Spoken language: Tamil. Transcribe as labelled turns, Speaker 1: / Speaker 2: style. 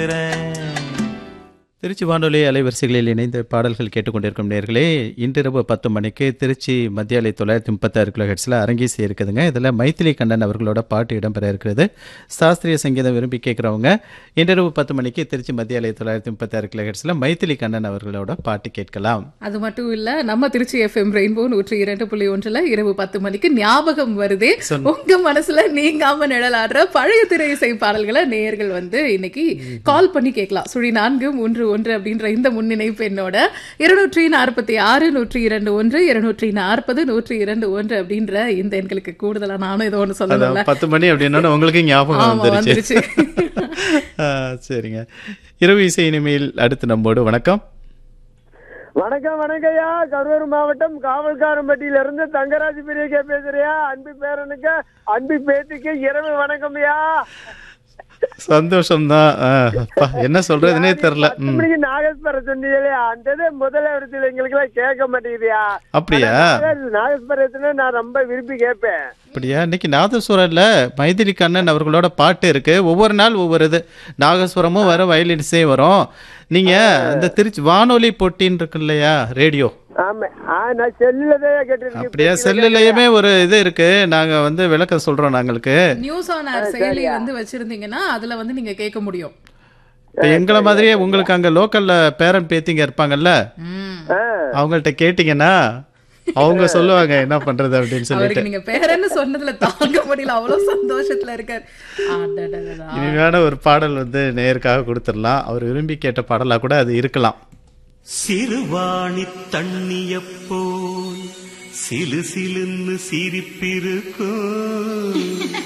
Speaker 1: கேட்கிறேன்
Speaker 2: திருச்சி வானொலி அலைவரிசைகளில் இணைந்த பாடல்கள் கேட்டுக்கொண்டிருக்கும் நேர்களே இன்றிரவு பத்து மணிக்கு திருச்சி மத்திய அலை தொள்ளாயிரத்தி முப்பத்தாறு கிலோ ஹெட்ஸில் அரங்கேசி இருக்குதுங்க இதில் மைத்திலி கண்ணன் அவர்களோட பாட்டு இடம்பெற இருக்கிறது சாஸ்திரிய சங்கீதம் விரும்பி கேட்குறவங்க இன்றிரவு பத்து மணிக்கு திருச்சி மத்திய அலை தொள்ளாயிரத்தி முப்பத்தாறு கிலோ ஹெட்ஸில் மைத்திலி கண்ணன் அவர்களோட பாட்டு கேட்கலாம்
Speaker 3: அது மட்டும் இல்ல நம்ம திருச்சி எஃப்எம் ரெயின்போ நூற்றி இரண்டு புள்ளி ஒன்றுல இரவு பத்து மணிக்கு ஞாபகம் வருதே உங்க மனசுல நீங்காம நிழலாடுற பழைய திரை இசை பாடல்களை நேயர்கள் வந்து இன்னைக்கு கால் பண்ணி கேட்கலாம் சுழி நான்கு மூன்று ஒன்று அப்படின்ற இந்த முன்னிணைப்பு என்னோட இருநூற்றி நாற்பத்தி ஆறு நூற்றி இரண்டு ஒன்று இருநூற்றி நாற்பது நூற்றி இரண்டு ஒன்று அப்படின்ற இந்த எண்களுக்கு கூடுதலா நானும் ஏதோ ஒன்று சொல்லல
Speaker 2: அதான் பத்து மணி அப்படின்னா உங்களுக்கு ஞாபகம்
Speaker 3: ஆமா
Speaker 2: வந்துருச்சு
Speaker 3: வந்துருச்சு
Speaker 2: ஆ, சரிங்க இரவு இசை இனிமேல் அடுத்து நம்மோடு வணக்கம்
Speaker 4: வணக்கம் வணக்கம்யா கரூர் மாவட்டம் காவல்காரம்பட்டியில இருந்து தங்கராஜ் பெரியக்கா பேசுறியா அன்பு பேரனுக்கு அன்பு பேத்திக்கு இரவு வணக்கம்யா
Speaker 2: சந்தோஷம்தான் ஆ, அப்பா, என்ன சொல்றதுனே தெரில
Speaker 4: பத்து மணிக்கு நாகேஸ்வர சொன்னீங்களே அந்த இது முதல் இடத்துல எங்களுக்கு எல்லாம் கேட்க மாட்டேங்குதுயா
Speaker 2: அப்படியா
Speaker 4: நாகேஸ்வரத்துல நான் ரொம்ப விரும்பி கேட்பேன்
Speaker 2: அப்படியா இன்னைக்கு நாதஸ்வரம்ல மைதிலி கண்ணன் அவர்களோட பாட்டு இருக்கு ஒவ்வொரு நாள் ஒவ்வொரு இது நாகஸ்வரமும் வரும் வயலின்ஸே வரும் நீங்க இந்த திருச்சி வானொலி போட்டின்னு இருக்கு இல்லையா ரேடியோ
Speaker 4: ஆமா ஆ நான் செல்லுல தான் கேட்டிருக்கேன்
Speaker 2: அப்படியா செல்லுலயுமே ஒரு இது இருக்கு நாங்க வந்து விளக்கம் சொல்றோம் நாங்களுக்கு
Speaker 3: நியூஸ் ஆன் ஏர் செயலி வந்து வச்சிருந்தீங்கன்னா அதுல வந்து நீங்க கேட்க முடியும்
Speaker 2: இப்ப எங்களை மாதிரியே உங்களுக்கு அங்க லோக்கல்ல பேரன் பேத்திங்க இருப்பாங்கல்ல
Speaker 3: ம்.
Speaker 4: ஆ,
Speaker 2: அவங்கள்ட்ட கேட்டீங்கன்னா அவங்க சொல்லுவாங்க என்ன பண்றது அப்படின்னு சொல்லிட்டு
Speaker 3: அவருக்கு நீங்க பேரன்னு சொன்னதுல தாங்க முடியல அவ்வளவு சந்தோஷத்துல இருக்காரு அடடடடா.
Speaker 2: இனிமையான ஒரு பாடல் வந்து நேருக்காக கொடுத்துடலாம் அவர் விரும்பி கேட்ட பாடலா கூட அது இருக்கலாம்
Speaker 1: சிறுவாணி தண்ணியப் போல் சிலு சிலுன்னு சிரிப்பிருக்கும்